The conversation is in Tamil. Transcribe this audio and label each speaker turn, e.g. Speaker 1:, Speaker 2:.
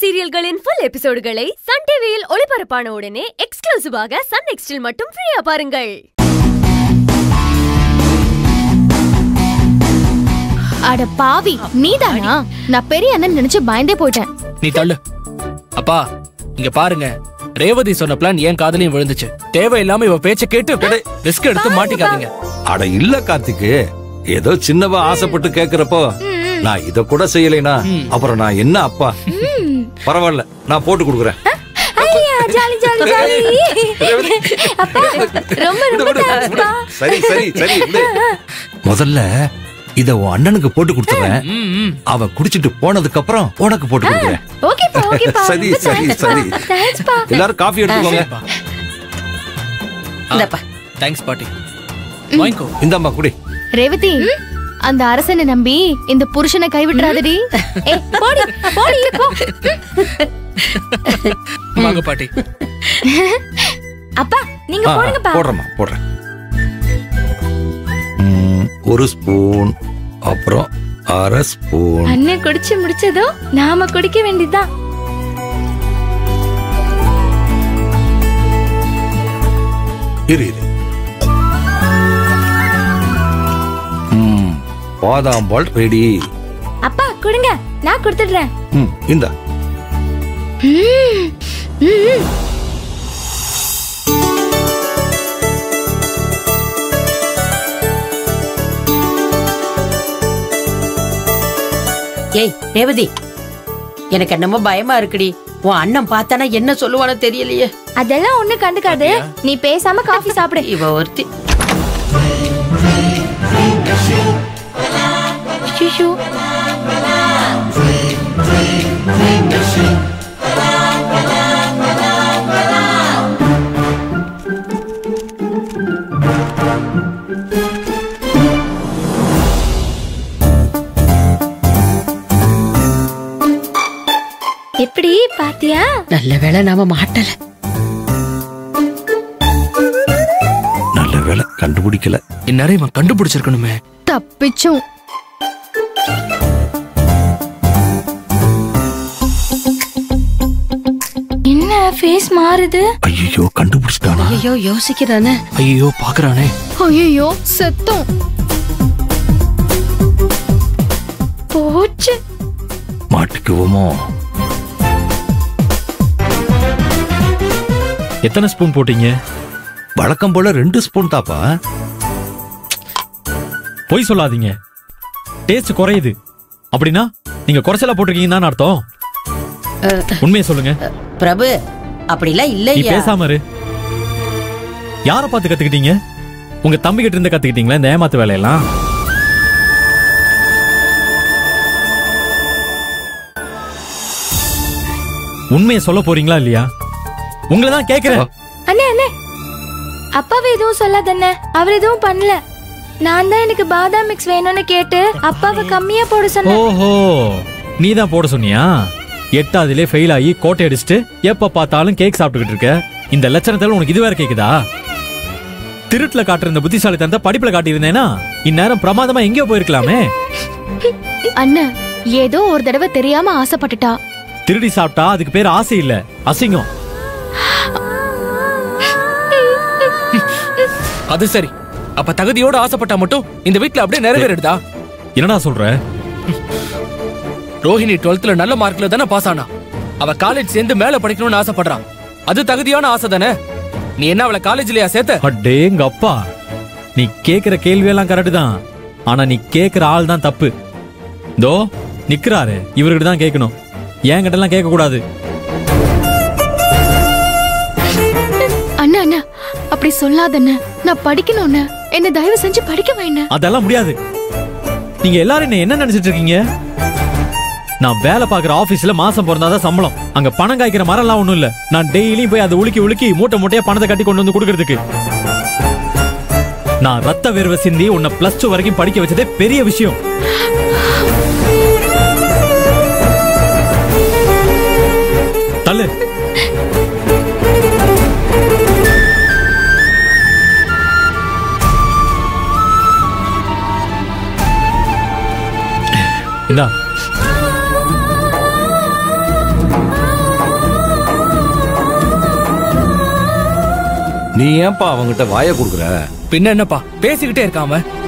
Speaker 1: சீரியல்களின் ஃபுல் எபிசோடுகளை சன் டிவியில் ஒளிபரப்பான உடனே எக்ஸ்க்ளூசிவாக சன் நெக்ஸ்டில் மட்டும் ஃப்ரீயா பாருங்கள்
Speaker 2: அட பாவி நீதானா நான் பெரிய அண்ணன் நினைச்சு பயந்தே போயிட்டேன்
Speaker 3: நீ தள்ளு அப்பா இங்க பாருங்க ரேவதி சொன்ன பிளான் ஏன் காதலையும் விழுந்துச்சு தேவையில்லாம இவ பேச்ச கேட்டு ரிஸ்க் எடுத்து மாட்டிக்காதீங்க
Speaker 4: அட இல்ல கார்த்திக்கு ஏதோ சின்னவா ஆசைப்பட்டு கேக்குறப்போ நான் இத கூட செய்யலைனா அப்புறம் நான் என்ன அப்பா பரவாயில்ல நான் போட்டு கொடுக்குறேன்
Speaker 2: ஜாலி ஜாலி ஜாலி அப்பா ரொம்ப ரொம்ப தேங்க்ஸ்ப்பா
Speaker 4: சரி சரி சரி விடு. முதல்ல இத உன் அண்ணனுக்கு போட்டு கொடுத்துறேன்
Speaker 3: ம், ம்.
Speaker 4: அவன் குடிச்சிட்டு போனதுக்கு அப்புறம் உனக்கு போட்டு கொடுக்குறேன்
Speaker 2: ஓகேப்பா ஓகேப்பா
Speaker 4: சரி,
Speaker 2: ரொம்ப
Speaker 4: சரி,
Speaker 2: தேங்க்ஸ்ப்பா.
Speaker 4: சரி.
Speaker 2: தேங்க்ஸ்ப்பா
Speaker 4: எல்லாரும் காஃபி எடுத்துக்கோங்க
Speaker 5: இந்தப்பா
Speaker 3: தேங்க்ஸ் பாட்டி வாங்கிக்கோ
Speaker 4: இந்தாம்மா குடி
Speaker 2: ரேவதி அந்த அரசனை நம்பி இந்த புருஷனை கைவிட்டுறாதடி ஏ போடி போடி போ
Speaker 3: வாங்க பாட்டி
Speaker 2: அப்பா நீங்க
Speaker 4: ஆ,
Speaker 2: போடுங்கப்பா
Speaker 4: போடுறேம்மா போடுறேன் ம், ஒரு ஸ்பூன் அப்புறம் அரை ஸ்பூன்
Speaker 2: அண்ணன் குடிச்சு முடிச்சதும் நாம குடிக்க வேண்டியதுதான்
Speaker 4: இரு இரு ம், பாதாம் பால் ரெடி
Speaker 2: அப்பா குடுங்க நான் கொடுத்துடுறேன்
Speaker 4: ம் இந்தா
Speaker 5: ஏய் ரேவதி எனக்கு என்னமோ பயமா இருக்குடி உன் அண்ணன் பார்த்தானா என்ன சொல்லுவானோ தெரியலையே
Speaker 2: அதெல்லாம் ஒண்ணு கண்டுக்காது நீ பேசாம காஃபி சாப்பிடு
Speaker 5: இவ ஒருத்தி
Speaker 2: ஐயோ எப்படி பாத்தியா
Speaker 5: நல்ல வேளை நாம மாட்டல
Speaker 4: நல்ல வேலை கண்டுபிடிக்கல
Speaker 3: இந்நேரம் இவன் கண்டுபிடிச்சிருக்கணுமே
Speaker 2: தப்பிச்சோம் என்ன ஃபேஸ் மாறுது
Speaker 4: ஐயோ கண்டுபிடிச்சிட்டானா
Speaker 5: ஐயோ யோசிக்கிறானே
Speaker 3: ஐயோ பாக்குறானே
Speaker 2: ஐயோ செத்தோம் போச்சு
Speaker 4: மாட்டிக்குவோமோ
Speaker 6: எத்தனை ஸ்பூன் போட்டீங்க
Speaker 4: வழக்கம் போல ரெண்டு ஸ்பூன் தாப்பா
Speaker 6: பொய் சொல்லாதீங்க டேஸ்ட் குறையுது அப்படின்னா நீங்க குறைச்சலா போட்டிருக்கீங்கன்னு அர்த்தம் உண்மையை சொல்லுங்க
Speaker 5: பிரபு அப்படிலாம்
Speaker 6: நீ
Speaker 5: இல்லையா
Speaker 6: பேசாம இரு யார பார்த்து கத்துக்கிட்டீங்க உங்க தம்பி கிட்ட இருந்து கத்துக்கிட்டீங்களா இந்த ஏமாத்து வேலையெல்லாம் உண்மையை சொல்ல போறீங்களா இல்லையா உங்களை தான் கேக்குறேன்
Speaker 2: அண்ணே அண்ணே அப்பாவை எதுவும் சொல்லாதண்ணே அவர் எதுவும் பண்ணல நான் தான் எனக்கு பாதாம் மிக்ஸ் வேணும்னு கேட்டு அப்பாவை கம்மியா போட சொன்னேன்
Speaker 6: ஓஹோ நீ தான் போட சொன்னியா எட்டாவதுலே ஃபெயில் ஆகி கோட்டை அடிச்சுட்டு எப்ப பார்த்தாலும் கேக் சாப்பிட்டுக்கிட்டு இருக்க இந்த லட்சணத்துல உனக்கு இது வேற கேக்குதா திருட்டுல காட்டுற இந்த புத்திசாலித்தனத்தை படிப்புல காட்டியிருந்தேனா இந்நேரம் பிரமாதமா எங்கேயோ போயிருக்கலாமே
Speaker 2: அண்ணன் ஏதோ ஒரு தடவை தெரியாம ஆசைப்பட்டுட்டா
Speaker 6: திருடி சாப்பிட்டா அதுக்கு பேர் ஆசை இல்ல அசிங்கம்
Speaker 3: அது சரி அப்ப தகுதியோட ஆசைப்பட்டா மட்டும் இந்த வீட்ல அப்படியே நிறைவேறிடுதா
Speaker 6: என்னடா சொல்ற
Speaker 3: ரோஹிணி 12th நல்ல மார்க்ல தானே பாஸ் ஆனா அவ காலேஜ் சேர்ந்து மேல படிக்கணும்னு ஆசைப்படுறான் அது தகுதியான ஆசை தானே நீ என்ன அவளை காலேஜ்லயா சேர்த்த
Speaker 6: அடேங்க அப்பா நீ கேக்குற கேள்வியெல்லாம் கரெக்ட் தான் ஆனா நீ கேக்குற ஆள் தான் தப்பு தோ நிக்கிறாரு இவர்கிட்ட தான் கேட்கணும் என்கிட்ட எல்லாம் கேட்க கூடாது
Speaker 2: அண்ணா அண்ணா அப்படி சொல்லாதண்ண நான் படிக்கணும்னு என்ன தயவு செஞ்சு படிக்க வைண்ண
Speaker 6: அதெல்லாம் முடியாது நீங்க எல்லாரும் என்ன என்ன நினைச்சிட்டு இருக்கீங்க நான் வேலை பார்க்குற ஆபீஸ்ல மாசம் பிறந்தாதான் சம்பளம் அங்க பணம் காய்க்கிற மரம் எல்லாம் ஒண்ணும் இல்ல நான் டெய்லியும் போய் அதை உலுக்கி உலுக்கி மூட்டை மூட்டையா பணத்தை கட்டி கொண்டு வந்து கொடுக்கறதுக்கு நான் ரத்த வேர்வை சிந்தி உன்னை பிளஸ் டூ வரைக்கும் படிக்க வச்சதே பெரிய விஷயம் தள்ளு இந்தா
Speaker 4: நீ ஏன்பா அவங்கிட்ட வாய கொடுக்குற
Speaker 3: பின்ன என்னப்பா பேசிக்கிட்டே இருக்காம